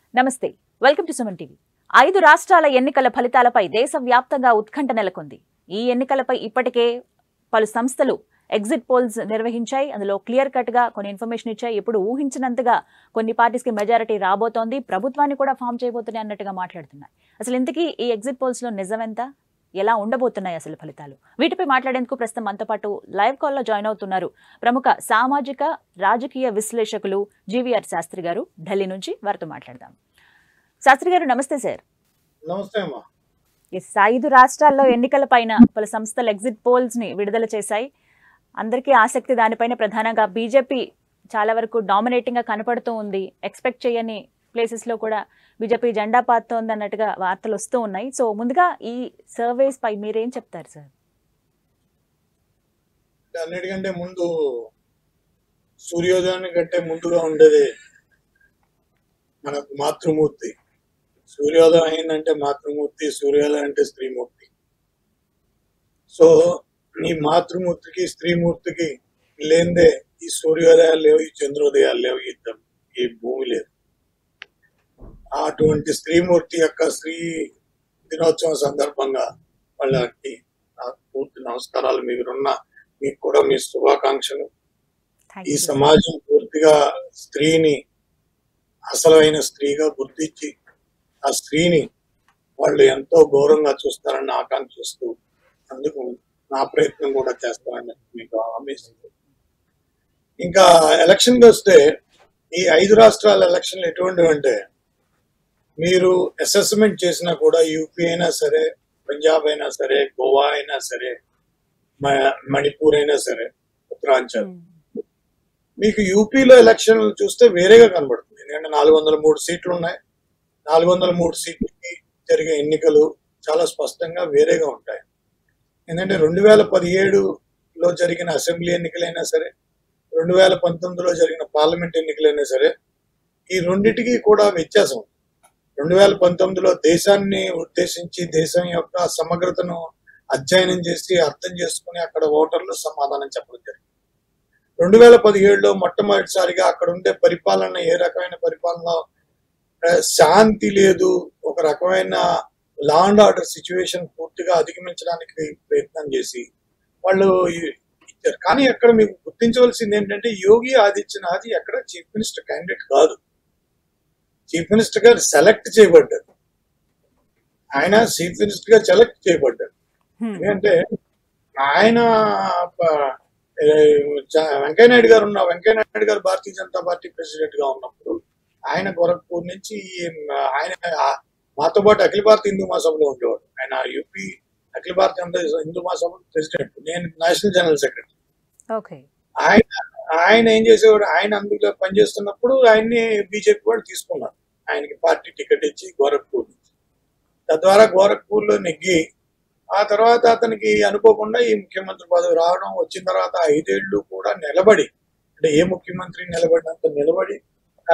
నమస్తే welcome to Suman TV ఐదు రాష్ట్రాల ఎన్నికల ఫలితాలపై దేశవ్యాప్తంగా ఉత్కంఠ నెలకొంది ఈ ఎన్నికలపై ఇప్పటికే పలు సంస్థలు ఎగ్జిట్ పోల్స్ నిర్వహించాయి అందులో క్లియర్ కట్ గా కొన్ని ఇన్ఫర్మేషన్ ఇచ్చాయి ఇప్పుడు ఊహించినంతగా కొన్ని పార్టీస్ కి మెజారిటీ రాబోతోంది ప్రభుత్వాన్ని కూడా ఫామ్ చేయబోతున్నాయి అన్నట్టుగా మాట్లాడుతున్నాయి అసలు ఇంతకీ ఈ ఎగ్జిట్ పోల్స్ లో నిజమెంత ఎలా ఉండబోతున్నాయి అసలు ఫలితాలు వీటిపై మాట్లాడేందుకు ప్రస్తుతం మనతో పాటు లైవ్ కాల్లో జాయిన్ అవుతున్నారు ప్రముఖ సామాజిక రాజకీయ విశ్లేషకులు జీవీఆర్ శాస్త్రి గారు ఢిల్లీ నుంచి వారితో మాట్లాడదాం శాస్త్రి గారు నమస్తే సార్ నమస్తే అమ్మా ఎస్ ఐదు రాష్ట్రాల్లో ఎన్నికల పైన పలు సంస్థలు ఎగ్జిట్ పోల్స్ ని విడుదల చేశాయి అందరికీ ఆసక్తి దానిపైన ప్రధానంగా బీజేపీ చాలా వరకు డామినేటింగ్ గా కనపడుతూ ఉంది ఎక్స్పెక్ట్ చేయని ప్లేసెస్ లో కూడా బీజేపీ జెండా పాతోంది అన్నట్టుగా వార్తలు వస్తూ ఉన్నాయి సో ముందుగా ఈ సర్వేస్ పై మీరేం చెప్తారు సార్ అన్నిటికంటే ముందు సూర్యోదయాన్ని కంటే ముందుగా ఉండేది మనకు మాతృమూర్తి సూర్యోదయం అయిందంటే మాతృమూర్తి సూర్యోదయం అంటే స్త్రీమూర్తి సో ఈ మాతృమూర్తికి స్త్రీమూర్తికి లేనిదే ఈ సూర్యోదయాలు లేవు ఈ చంద్రోదయాలు లేవు ఈ ద- ఈ భూమి లేదు అటువంటి స్త్రీమూర్తి యొక్క స్త్రీ దినోత్సవం సందర్భంగా వాళ్ళకి నా పూర్తి నమస్కారాలు మీరున్న మీకు కూడా మీ శుభాకాంక్షలు థ్యాంక్ ఈ యూ సమాజం పూర్తిగా స్త్రీని అసలైన స్త్రీగా గుర్తించి ఆ స్త్రీని వాళ్ళు ఎంతో గౌరవంగా చూస్తారని ఆకాంక్షిస్తూ అందుకు నా ప్రయత్నం కూడా చేస్తానని మీకు హామీ ఇస్తుంది ఇంకా ఎలక్షన్కి వస్తే ఈ ఐదు రాష్ట్రాల ఎలక్షన్లు ఎటువంటివి అంటే మీరు అసెస్మెంట్ చేసినా కూడా యూపీ అయినా సరే పంజాబ్ అయినా సరే గోవా అయినా సరే మ- మణిపూర్ అయినా సరే ఉత్తరాంచల్ మీకు యూపీలో ఎలక్షన్లు చూస్తే వేరేగా కనబడుతుంది ఎందుకంటే నాలుగు వందల మూడు సీట్లు ఉన్నాయి నాలుగు వందల మూడు సీట్లకి జరిగే ఎన్నికలు చాలా స్పష్టంగా వేరేగా ఉంటాయి ఎందుకంటే రెండు వేల పదిహేడులో జరిగిన అసెంబ్లీ ఎన్నికలైనా సరే రెండు వేల పంతొమ్మిదిలో జరిగిన పార్లమెంట్ ఎన్నికలైనా సరే ఈ రెండిటికి కూడా వ్యత్యాసం ఉంది. రెండు వేల పంతొమ్మిదిలో దేశాన్ని ఉద్దేశించి దేశం యొక్క సమగ్రతను అధ్యయనం చేసి అర్థం చేసుకుని అక్కడ ఓటర్లు సమాధానం చెప్పడం జరిగింది రెండు వేల పదిహేడులో మొట్టమొదటిసారిగా అక్కడ ఉండే పరిపాలన ఏ రకమైన పరిపాలన ఆ, శాంతి లేదు ఒక రకమైన లా అండ్ ఆర్డర్ సిచ్యువేషన్ పూర్తిగా అధిగమించడానికి ప్రయత్నం చేసి వాళ్ళు ఇ- ఇచ్చారు కానీ అక్కడ మీకు గుర్తించవలసింది ఏంటంటే యోగి ఆదిత్యనాథ్ ఎక్కడ చీఫ్ మినిస్టర్ క్యాండిడేట్ కాదు చీఫ్ మినిస్టర్ గారు సెలెక్ట్ చేయబడ్డారు ఆయన చీఫ్ మినిస్టర్ గా సెలెక్ట్ చేయబడ్డారు ఎందుకంటే ఆయన ప- ఏ, చ- వెంకయ్యనాయుడు గారు ఉన్న వెంకయ్యనాయుడు గారు భారతీయ జనతా పార్టీ ప్రెసిడెంట్ గా ఉన్నప్పుడు ఆయన గోరఖ్పూర్ నుంచి ఈ- ఆయన ఆ- మాతో పాటు అఖిల భారత హిందూ మహాసభలో ఉండేవాడు ఆయన యూపీ అఖిల భారత హిందూ- హిందూ మహాసభ ప్రెసిడెంట్ నేను నేషనల్ జనరల్ సెక్రటరీ ఓకే ఆయన ఆయన ఏం చేసేవాడు ఆయన అందులో పనిచేస్తున్నప్పుడు ఆయన్ని బీజేపీ వాళ్ళు తీసుకున్నారు ఆయనకి పార్టీ టికెట్ ఇచ్చి గోరఖ్పూర్ నుంచి తద్వారా గోరఖ్పూర్ లో నెగ్గి ఆ తర్వాత అతనికి అనుకోకుండా ఈ ముఖ్యమంత్రి పదవి రావడం వచ్చిన తర్వాత ఐదేళ్లు కూడా నిలబడి అంటే ఏ ముఖ్యమంత్రి నిలబడినంత నిలబడి ఆ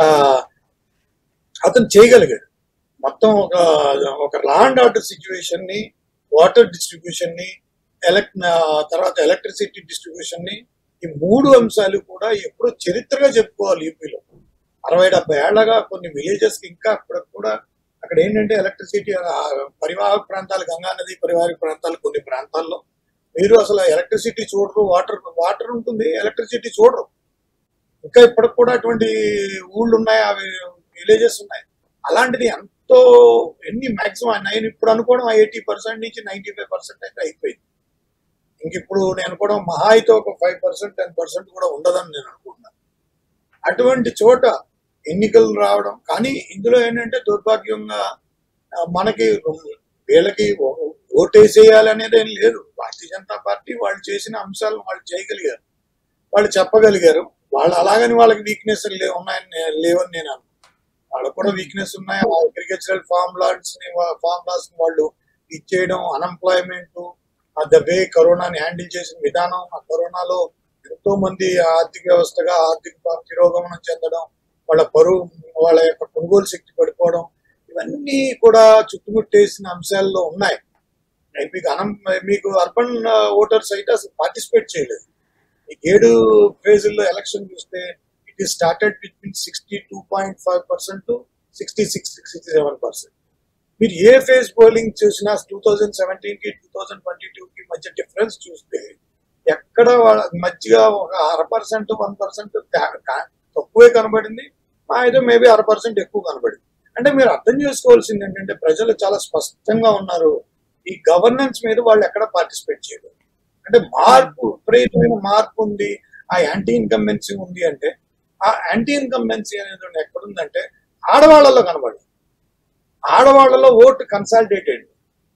అతను చేయగలిగాడు మొత్తం ఒక ఒక లా అండ్ ఆర్డర్ సిచ్యువేషన్ ని వాటర్ డిస్ట్రిబ్యూషన్ ని ఎలక్ తర్వాత ఎలక్ట్రిసిటీ డిస్ట్రిబ్యూషన్ ని ఈ మూడు అంశాలు కూడా ఎప్పుడో చరిత్రగా చెప్పుకోవాలి యూపీలో అరవై డెబ్బై ఏళ్లగా కొన్ని విలేజెస్ కి ఇంకా అక్కడ కూడా అక్కడ ఏంటంటే ఎలక్ట్రిసిటీ పరివాహక ప్రాంతాలు గంగా నది పరివాహక ప్రాంతాలు కొన్ని ప్రాంతాల్లో మీరు అసలు ఎలక్ట్రిసిటీ చూడరు వాటర్ వాటర్ ఉంటుంది ఎలక్ట్రిసిటీ చూడరు ఇంకా ఇప్పటికి కూడా అటువంటి ఊళ్ళు ఉన్నాయి అవి విలేజెస్ ఉన్నాయి అలాంటిది ఎంతో ఎన్ని మాక్సిమం నేను ఇప్పుడు అనుకోవడం ఎయిటీ పర్సెంట్ నుంచి నైన్టీ ఫైవ్ పర్సెంట్ అయితే అయిపోయింది ఇంక ఇప్పుడు నేను అనుకోవడం మహా అయితే ఒక ఫైవ్ పర్సెంట్ టెన్ పర్సెంట్ కూడా ఉండదని నేను అనుకుంటున్నాను అటువంటి చోట ఎన్నికలు రావడం కానీ ఇందులో ఏంటంటే దౌర్భాగ్యంగా ఆ, మనకి వీళ్ళకి ఓ- ఓటేసేయాలి అనేది ఏం లేదు భారతీయ జనతా పార్టీ వాళ్ళు చేసిన అంశాలను వాళ్ళు చేయగలిగారు వాళ్ళు చెప్పగలిగారు వాళ్ళు అలాగని వాళ్ళకి వీక్నెస్ లే ఉన్నాయని నే- లేవని నేను అనుకుంటున్నాను వాళ్ళకు కూడా వీక్నెస్ ఉన్నాయి అగ్రికల్చరల్ ఫార్మ్ లాడ్స్ ని ఫార్మ్ లాస్ ని వాళ్ళు ఇచ్చేయడం అన్ఎంప్లాయ్మెంట్ ద వే కరోనాని హ్యాండిల్ చేసిన విధానం ఆ కరోనాలో ఎంతో మంది ఆర్థిక వ్యవస్థగా ఆర్థిక తిరోగమనం చెందడం వాళ్ళ పరువు వాళ్ళ యొక్క కొనుగోలు శక్తి పడిపోవడం ఇవన్నీ కూడా చుట్టుముట్టేసిన అంశాల్లో ఉన్నాయి మీకు అనం మీకు అర్బన్ ఓటర్స్ అయితే అసలు పార్టిసిపేట్ చేయలేదు ఈ ఏడు ఫేజుల్లో ఎలక్షన్ చూస్తే it is started between sixty two point five percent sixty six sixty seven percent మీరు ఏ ఫేస్ పోలింగ్ చూసినా టూ థౌజండ్ సెవెంటీన్ కి టూ థౌజండ్ ట్వంటీ టూ కి మధ్య డిఫరెన్స్ చూస్తే ఎక్కడ వాళ్ళ మధ్యగా ఒక అర పర్సెంట్ వన్ పర్సెంట్ తక్కువే కనబడింది మా అయితే మేబీ అర పర్సెంట్ ఎక్కువ కనబడింది అంటే మీరు అర్థం చేసుకోవాల్సింది ఏంటంటే ప్రజలు చాలా స్పష్టంగా ఉన్నారు ఈ గవర్నెన్స్ మీద వాళ్ళు ఎక్కడ పార్టిసిపేట్ చేయలేదు అంటే మార్పు విపరీతమైన మార్పు ఉంది ఆ యాంటీ ఇన్కంబెన్సీ ఉంది అంటే ఆ యాంటీ ఇన్కంబెన్సీ అనేది ఎక్కడుందంటే ఆడవాళ్లలో కనబడింది ఆడవాళ్లలో ఓటు కన్సాలిడేట్ అయింది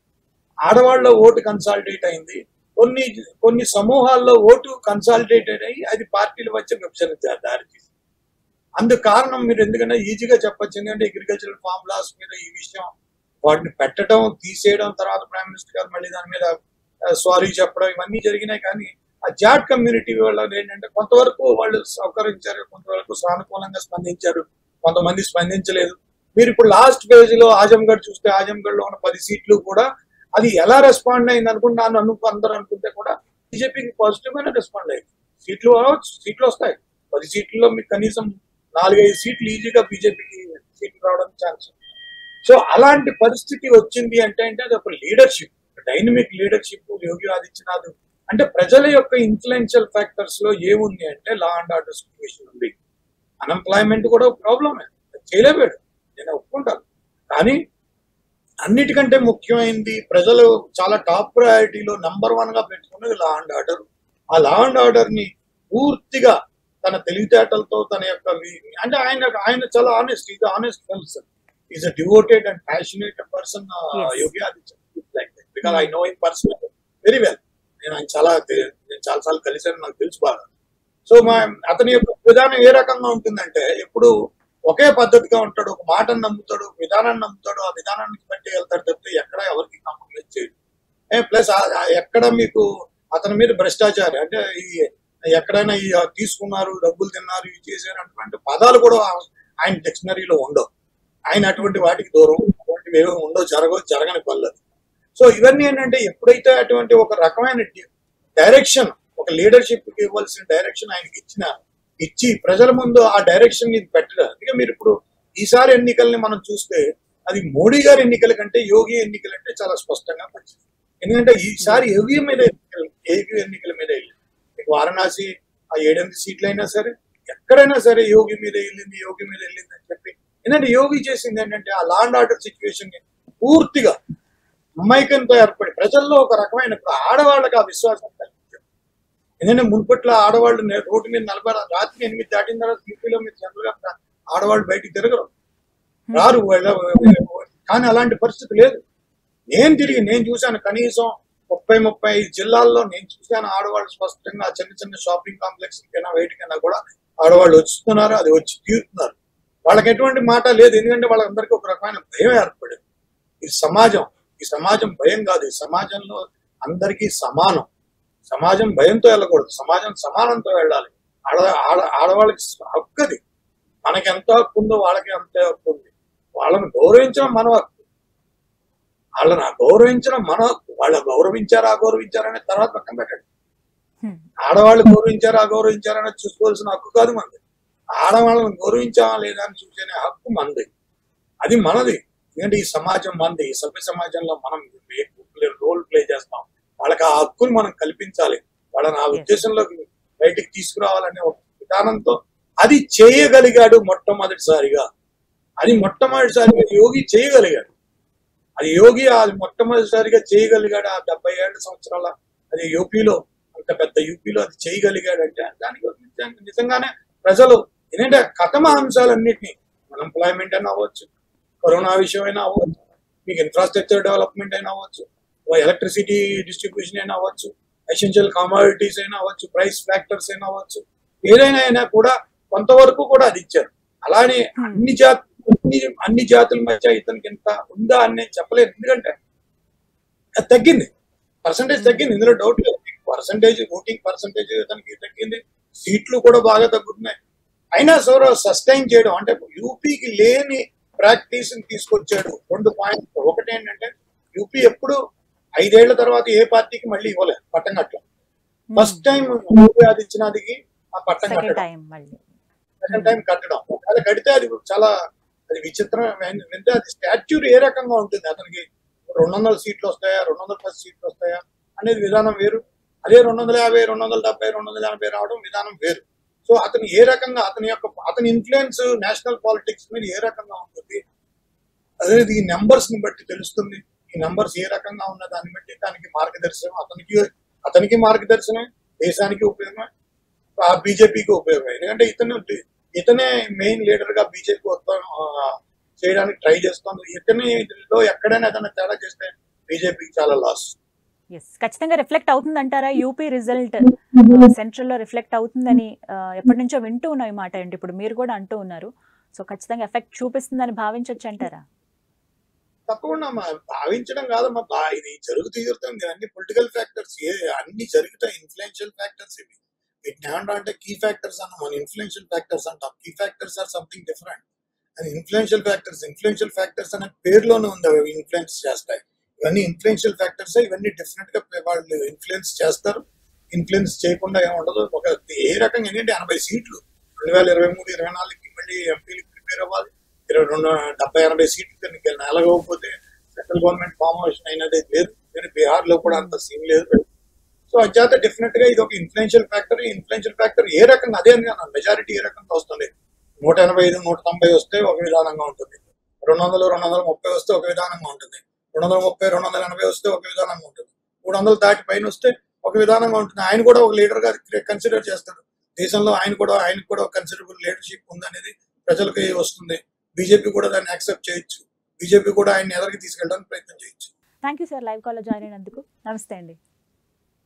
ఆడవాళ్ళ ఓటు కన్సాలిడేట్ అయింది కొన్ని కొన్ని సమూహాల్లో ఓటు కన్సాలిడేటెడ్ అయ్యి అది పార్టీల మధ్య విభజన దారితీసింది అందుకు కారణం మీరు ఎందుకంటే ఈజీగా చెప్పొచ్చు ఎందుకంటే అగ్రికల్చరల్ ఫార్ములాస్ మీద ఈ విషయం వాటిని పెట్టడం తీసేయడం తర్వాత ప్రైమ్ మినిస్టర్ గారు మళ్ళీ దాని మీద సారీ చెప్పడం ఇవన్నీ జరిగినాయి కానీ ఆ జాట్ కమ్యూనిటీ వాళ్ళ ఏంటంటే కొంతవరకు వాళ్ళు సౌకరించారు కొంతవరకు సానుకూలంగా స్పందించారు కొంతమంది స్పందించలేదు మీరు ఇప్పుడు లాస్ట్ పేజ్ లో ఆజంగఢ్ చూస్తే ఆజంగఢ్ లో ఉన్న పది సీట్లు కూడా అది ఎలా రెస్పాండ్ అయింది అనుకుంటాను అను అందరూ అనుకుంటే కూడా బీజేపీకి పాజిటివ్ గానే రెస్పాండ్ అయింది సీట్లు రావచ్చు సీట్లు వస్తాయి పది సీట్లలో మీకు కనీసం నాలుగైదు సీట్లు ఈజీగా బీజేపీకి సీట్లు రావడానికి ఛాన్స్ ఉంది. సో అలాంటి పరిస్థితి వచ్చింది అంటే అంటే అది ఒక leadership dynamic leadership Yogi Adityanath అంటే ప్రజల యొక్క ఇన్ఫ్లుయెన్షియల్ ఫ్యాక్టర్స్ లో ఏముంది అంటే లా అండ్ ఆర్డర్ సిచ్యువేషన్ ఉంది అన్ఎంప్లాయ్మెంట్ కూడా ప్రాబ్లమే చేయలేవాడు నేను ఒప్పుకుంటాను కానీ అన్నిటికంటే ముఖ్యమైనది ప్రజలు చాలా టాప్ ప్రయారిటీలో నంబర్ వన్ గా పెట్టుకున్నది లా అండ్ ఆర్డర్ ఆ లా అండ్ ఆర్డర్ ని పూర్తిగా తన తెలివితేటలతో తన యొక్క వి- అంటే ఆయన ఆయన చాలా honest is honest person is a devoted and passionate person Yes. Yogi Adityanath like because I know in person very well నేను ఆయన చాలా తె- నేను చాలా సార్లు కలిసాను నాకు తెలుసు బాగా సో మా అతని యొక్క విధానం ఏ రకంగా ఉంటుందంటే ఎప్పుడు ఒకే పద్ధతిగా ఉంటాడు ఒక మాటను నమ్ముతాడు ఒక విధానాన్ని నమ్ముతాడు ఆ విధానానికి బట్టి వెళ్తాడు తప్పితే ఎక్కడ ఎవరికి నమ్మకం చేయడు ప్లస్ ఎక్కడ మీకు అతని మీద భ్రష్టాచారి అంటే ఈ ఎక్కడైనా ఈ తీసుకున్నారు డబ్బులు తిన్నారు ఇవి చేశారు అటువంటి పదాలు కూడా ఆయన డిక్షనరీలో ఉండవు ఆయన అటువంటి వాటికి దూరం అటువంటివి ఏమీ ఉండవు జరగవు జరగని పనులు సో ఇవన్నీ ఏంటంటే ఎప్పుడైతే అటువంటి ఒక రకమైన డైరెక్షన్ ఒక లీడర్షిప్ కి ఇవ్వాల్సిన డైరెక్షన్ ఆయనకి ఇచ్చిన ఇచ్చి ప్రజల ముందు ఆ డైరెక్షన్ ఇది పెట్టడం అందుకే మీరు ఇప్పుడు ఈసారి ఎన్నికల్ని మనం చూస్తే అది మోడీ గారి ఎన్నికల కంటే యోగి ఎన్నికలు అంటే చాలా స్పష్టంగా మంచిది ఎందుకంటే ఈసారి యోగి మీద ఎన్నికలు యోగి ఎన్నికల మీద వెళ్ళింది మీకు వారణాసి ఆ ఏడెనిమిది సీట్లు అయినా సరే ఎక్కడైనా సరే యోగి మీద వెళ్ళింది యోగి మీద వెళ్ళింది అని చెప్పి ఎందుకంటే యోగి చేసింది ఏంటంటే ఆ లాండ్ ఆర్డర్ సిచ్యువేషన్ ని పూర్తిగా అమ్మాయికంతో ఏర్పడి ప్రజల్లో ఒక రకమైన ఇప్పుడు ఆడవాళ్ళకి ఆ విశ్వాసం కలిగించారు ఎందుకంటే మున్పట్ల ఆడవాళ్ళు నే- రోడ్డు మీద నలభై రాత్రి ఎనిమిది దాటిన తర్వాత యూపీలో మీరు జనరల్గా ఆడవాళ్ళు బయటికి తిరగరు రారు వాళ్ళ- కానీ అలాంటి పరిస్థితి లేదు నేను తిరిగి నేను చూశాను కనీసం ముప్పై ముప్పై ఐదు జిల్లాల్లో నేను చూశాను ఆడవాళ్ళు స్పష్టంగా చిన్న చిన్న షాపింగ్ కాంప్లెక్స్ కైనా వేటికైనా కూడా ఆడవాళ్ళు వస్తున్నారు అది వచ్చి తీరుతున్నారు వాళ్ళకి ఎటువంటి మాట లేదు ఎందుకంటే వాళ్ళందరికీ ఒక రకమైన భయం ఏర్పడింది ఈ సమాజం ఈ సమాజం భయం కాదు ఈ సమాజంలో అందరికీ సమానం సమాజం భయంతో వెళ్ళకూడదు సమాజం సమానంతో వెళ్ళాలి ఆడ ఆడ ఆడవాళ్ళకి హక్కు అది మనకి ఎంత హక్కు ఉందో వాళ్ళకి అంతే హక్కు ఉంది వాళ్ళని గౌరవించడం మన హక్కు వాళ్ళని గౌరవించడం మన హక్కు వాళ్ళ గౌరవించారా అగౌరవించారనే తర్వాత పక్కన పెట్టండి Hmm. ఆడవాళ్ళు గౌరవించారా అగౌరవించారని చూసుకోవాల్సిన హక్కు కాదు మనది ఆడవాళ్ళని గౌరవించామా లేదా అని చూసే హక్కు మనది అది మనది ఎందుకంటే ఈ సమాజం మనది ఈ సభ్య సమాజంలో మనం రోల్ ప్లే చేస్తాం వాళ్ళకి ఆ హక్కుని మనం కల్పించాలి వాళ్ళని ఆ Yes. ఉద్దేశంలోకి బయటికి తీసుకురావాలనే ఒక విధానంతో అది చేయగలిగాడు మొట్టమొదటిసారిగా అది మొట్టమొదటిసారిగా యోగి చేయగలిగాడు అది యోగి అది మొట్టమొదటిసారిగా చేయగలిగాడు ఆ డెబ్బై ఏళ్ళ సంవత్సరాల అది యూపీలో అంత పెద్ద యూపీలో అది చేయగలిగాడు అంటే దానికి ఒక నిజంగా- నిజంగానే ప్రజలు ఏంటంటే కథమ అంశాలన్నింటినీ అన్ఎంప్లాయ్మెంట్ అయినా అవ్వచ్చు కరోనా విషయం అయినా అవ్వచ్చు మీకు ఇన్ఫ్రాస్ట్రక్చర్ డెవలప్మెంట్ అయినా అవ్వచ్చు ఎలక్ట్రిసిటీ డిస్ట్రిబ్యూషన్ అయినా అవ్వచ్చు ఎసెన్షియల్ కామోడిటీస్ అయినా అవ్వచ్చు ప్రైస్ ఫ్యాక్టర్స్ అయినా అవ్వచ్చు ఏదైనా అయినా కూడా కొంతవరకు కూడా అది ఇచ్చారు అలానే అన్ని జాతి అన్ని అన్ని జాతుల మధ్య ఇతనికి ఎంత ఉందా అని నేను చెప్పలేదు ఎందుకంటే అది తగ్గింది పర్సంటేజ్ తగ్గింది ఇందులో డౌట్ లేదు పర్సంటేజ్ ఓటింగ్ పర్సంటేజ్ ఇతనికి తగ్గింది సీట్లు కూడా బాగా తగ్గుతున్నాయి అయినా సోర సస్టైన్ చేయడం అంటే యూపీకి లేని ప్రాక్టీస్ తీసుకొచ్చాడు రెండు పాయింట్ ఒకటి ఏంటంటే యూపీ ఎప్పుడు ఐదేళ్ల తర్వాత ఏ పార్టీకి మళ్ళీ ఇవ్వలేదు పట్టం కట్టడం ఫస్ట్ టైం యూపీ ఆదిత్యనాథ్కి ఆ పట్టం సెకండ్ కట్టడం టైం మళ్ళీ సెకండ్ టైం కట్టడం అది కడితే అది చాలా అది విచిత్రం వింటే అది స్టాచ్యూర్ ఏ రకంగా ఉంటుంది అతనికి రెండు వందల సీట్లు వస్తాయా రెండు వందల పది సీట్లు వస్తాయా అనేది విధానం వేరు అదే రెండు వందల యాభై రెండు వందల డెబ్బై రెండు వందల ఎనభై రావడం విధానం వేరు సో అతను ఏ రకంగా అతని యొక్క అతని ఇన్ఫ్లుయెన్స్ నేషనల్ పాలిటిక్స్ మీద ఏ రకంగా ఉంటుంది అదే ఈ నెంబర్స్ ని బట్టి తెలుస్తుంది ఈ నెంబర్స్ ఏ రకంగా ఉన్న దాన్ని బట్టి దానికి మార్గదర్శనం అతనికి అతనికి మార్గదర్శనమే దేశానికి ఉపయోగమే ఆ బీజేపీకి ఉపయోగమే ఎందుకంటే ఇతను ఇతనే మెయిన్ లీడర్ గా బీజేపీ చేయడానికి ట్రై చేస్తుంది ఇతనిలో ఎక్కడైనా ఏదైనా తేడా చేస్తే బీజేపీకి చాలా లాస్ ఎస్ ఖచ్చితంగా రిఫ్లెక్ట్ అవుతుంది అంటారా యూపీ రిజల్ట్ సెంట్రల్ లో రిఫ్లెక్ట్ అవుతుందని ఆ, ఎప్పటి నుంచో వింటూ ఉన్నాం ఈ మాట అండి ఇప్పుడు మీరు కూడా అంటూ ఉన్నారు సో ఖచ్చితంగా ఎఫెక్ట్ చూపిస్తుందని భావించవచ్చు అంటారా తప్పకుండా మా భావించడం కాదమ్మా బా- ఇది జరుగుతూ జరుగుతుంది అన్ని పొలిటికల్ ఫ్యాక్టర్స్ ఏ అన్ని జరుగుతాయి ఇన్ఫ్లుయెన్షియల్ ఫ్యాక్టర్స్ ఇవి వీటిని ఏమంటాం అంటే కీ ఫ్యాక్టర్స్ అన్న మన ఇన్ఫ్లుయెన్షియల్ ఫ్యాక్టర్స్ అంటాం key factors are something different అది ఇన్ఫ్లుయెన్షియల్ ఫ్యాక్టర్స్ ఇన్ఫ్లుయెన్షియల్ ఫ్యాక్టర్స్ అనే పేరులోనే ఉంది అవి ఇన్ఫ్లుయెన్స్ చేస్తాయి ఇవన్నీ ఇన్ఫ్లుయెన్షియల్ ఫ్యాక్టర్స్ ఇవన్నీ డిఫరెంట్ గా వాళ్ళు ఇన్ఫ్లుయెన్స్ చేస్తారు ఇన్ఫ్లుయెన్స్ చేయకుండా ఏముండదు ఒక ఏ రకంగా ఏంటంటే ఎనభై సీట్లు రెండు వేల ఇరవై మూడు ఇరవై నాలుగుకి మళ్ళీ ఎంపీలకు ప్రిపేర్ అవ్వాలి ఇరవై రెండు డెబ్బై ఎనభై సీట్లు కనుక నెలగకపోతే సెంట్రల్ గవర్నమెంట్ ఫార్మేషన్ అయినది లేదు కానీ బీహార్ లో కూడా అంత సీన్ లేదు సో అచేత డెఫినెట్ గా ఇది ఒక ఇన్ఫ్లుయెన్షియల్ ఫ్యాక్టర్ ఇన్ఫ్లుయెన్షియల్ ఫ్యాక్టర్ ఏ రకంగా అదే మెజారిటీ ఏ రకంగా వస్తుంది నూట ఎనభై ఐదు నూట తొంభై వస్తే ఒక విధానంగా ఉంటుంది రెండు వందలు రెండు వందల ముప్పై వస్తే ఒక విధానంగా ఉంటుంది రెండు వందల ముప్పై రెండు వందల ఎనభై వస్తే ఒక విధానంగా ఉంటుంది మూడు వందలు దాటి పైన వస్తే ఒక విధానంగా ఉంటుంది ఆయన కూడా ఒక లీడర్ గా కన్సిడర్ చేస్తాడు దేశంలో ఆయన కూడా ఆయనకు కూడా ఒక కన్సిడరబుల్ లీడర్షిప్ ఉందనేది ప్రజలకి వస్తుంది బీజేపీ కూడా దాన్ని యాక్సెప్ట్ చేయొచ్చు బీజేపీ కూడా ఆయన ఎదరికి తీసుకెళ్ళడానికి ప్రయత్నం చేయొచ్చు థ్యాంక్ యూ సార్ లైవ్ కాల్లో జాయిన్ అయినందుకు నమస్తే అండి